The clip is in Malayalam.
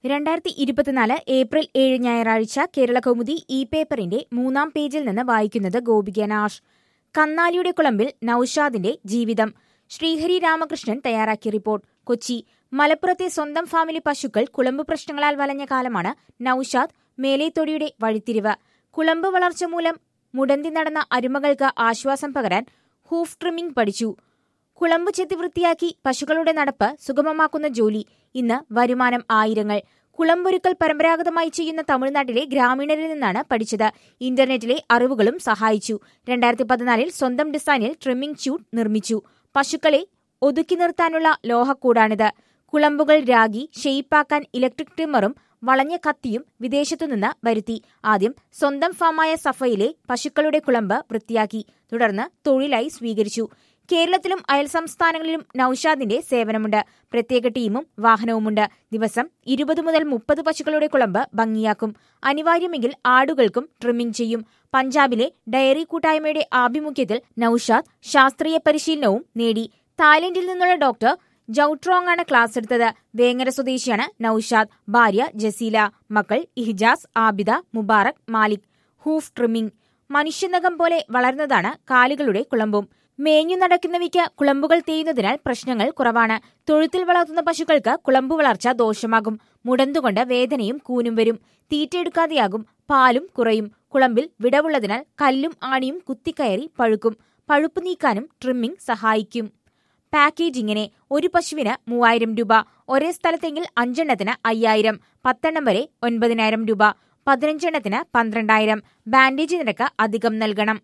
രണ്ടായിരത്തി ഇരുപത്തിനാല് ഏപ്രിൽ ഏഴ് ഞായറാഴ്ച കേരള കൗമുദി ഇ പേപ്പറിന്റെ മൂന്നാം പേജിൽ നിന്ന് വായിക്കുന്നത് ഗോപിക നാഷ് കന്നാലിയുടെ കുളമ്പിൽ നൌഷാദിന്റെ ജീവിതം ശ്രീഹരി രാമകൃഷ്ണൻ തയ്യാറാക്കിയ റിപ്പോർട്ട് കൊച്ചി മലപ്പുറത്തെ സ്വന്തം ഫാമിലി പശുക്കൾ കുളമ്പ് പ്രശ്നങ്ങളാൽ വലഞ്ഞ കാലമാണ് നൌഷാദ് മേലേത്തൊടിയുടെ വഴിത്തിരിവ് കുളമ്പ് വളർച്ച മൂലം മുടന്തി നടന്ന അരുമകൾക്ക് ആശ്വാസം പകരാൻ ഹൂഫ് ട്രിമ്മിംഗ് പഠിച്ചു കുളമ്പ് ചെത്തി വൃത്തിയാക്കി പശുക്കളുടെ നടപ്പ് സുഗമമാക്കുന്ന ജോലി ഇന്ന് വരുമാനം ആയിരങ്ങൾ കുളമ്പൊരുക്കൽ പരമ്പരാഗതമായി ചെയ്യുന്ന തമിഴ്നാട്ടിലെ ഗ്രാമീണരിൽ നിന്നാണ് പഠിച്ചത് ഇന്റർനെറ്റിലെ അറിവുകളും സഹായിച്ചു രണ്ടായിരത്തി പതിനാലിൽ സ്വന്തം ഡിസൈനിൽ ട്രിമ്മിംഗ് ച്യൂട്ട് നിർമ്മിച്ചു പശുക്കളെ ഒതുക്കി നിർത്താനുള്ള ലോഹക്കൂടാണിത് കുളമ്പുകൾ രാഗി ഷെയ്പ്പാക്കാൻ ഇലക്ട്രിക് ട്രിമ്മറും വളഞ്ഞ കത്തിയും വിദേശത്തുനിന്ന് വരുത്തി ആദ്യം സ്വന്തം ഫാമായ സഫയിലെ പശുക്കളുടെ കുളമ്പ് വൃത്തിയാക്കി തുടർന്ന് തൊഴിലായി സ്വീകരിച്ചു കേരളത്തിലും അയൽ സംസ്ഥാനങ്ങളിലും നൌഷാദിന്റെ സേവനമുണ്ട് പ്രത്യേക ടീമും വാഹനവുമുണ്ട് ദിവസം ഇരുപത് മുതൽ മുപ്പത് പശുക്കളുടെ കുളമ്പ് ഭംഗിയാക്കും അനിവാര്യമെങ്കിൽ ആടുകൾക്കും ട്രിമ്മിംഗ് ചെയ്യും പഞ്ചാബിലെ ഡയറി കൂട്ടായ്മയുടെ ആഭിമുഖ്യത്തിൽ നൌഷാദ് ശാസ്ത്രീയ പരിശീലനവും നേടി തായ്ലൻഡിൽ നിന്നുള്ള ഡോക്ടർ ജൌട്രോങ് ആണ് ക്ലാസ് എടുത്തത് വേങ്ങര സ്വദേശിയാണ് നൌഷാദ് ഭാര്യ ജസീല മക്കൾ ഇഹിജാസ് ആബിദ മുബാറക് മാലിക് ഹൂഫ് ട്രിമ്മിംഗ് മനുഷ്യനകം പോലെ വളർന്നതാണ് കാലുകളുടെ കുളമ്പും മേഞ്ഞു നടക്കുന്നവയ്ക്ക് കുളമ്പുകൾ തേയുന്നതിനാൽ പ്രശ്നങ്ങൾ കുറവാണ് തൊഴുത്തിൽ വളർത്തുന്ന പശുക്കൾക്ക് കുളമ്പു വളർച്ച ദോഷമാകും മുടന്തുകൊണ്ട് വേദനയും കൂനും വരും തീറ്റയെടുക്കാതെയാകും പാലും കുറയും കുളമ്പിൽ വിടവുള്ളതിനാൽ കല്ലും ആണിയും കുത്തിക്കയറി പഴുക്കും പഴുപ്പ് നീക്കാനും ട്രിമ്മിംഗ് സഹായിക്കും പാക്കേജ് ഇങ്ങനെ ഒരു പശുവിന് മൂവായിരം രൂപ ഒരേ സ്ഥലത്തെങ്കിൽ അഞ്ചെണ്ണത്തിന് അയ്യായിരം പത്തെണ്ണം വരെ ഒൻപതിനായിരം രൂപ പതിനഞ്ചെണ്ണത്തിന് പന്ത്രണ്ടായിരം ബാൻഡേജ് നിരക്ക് അധികം നൽകണം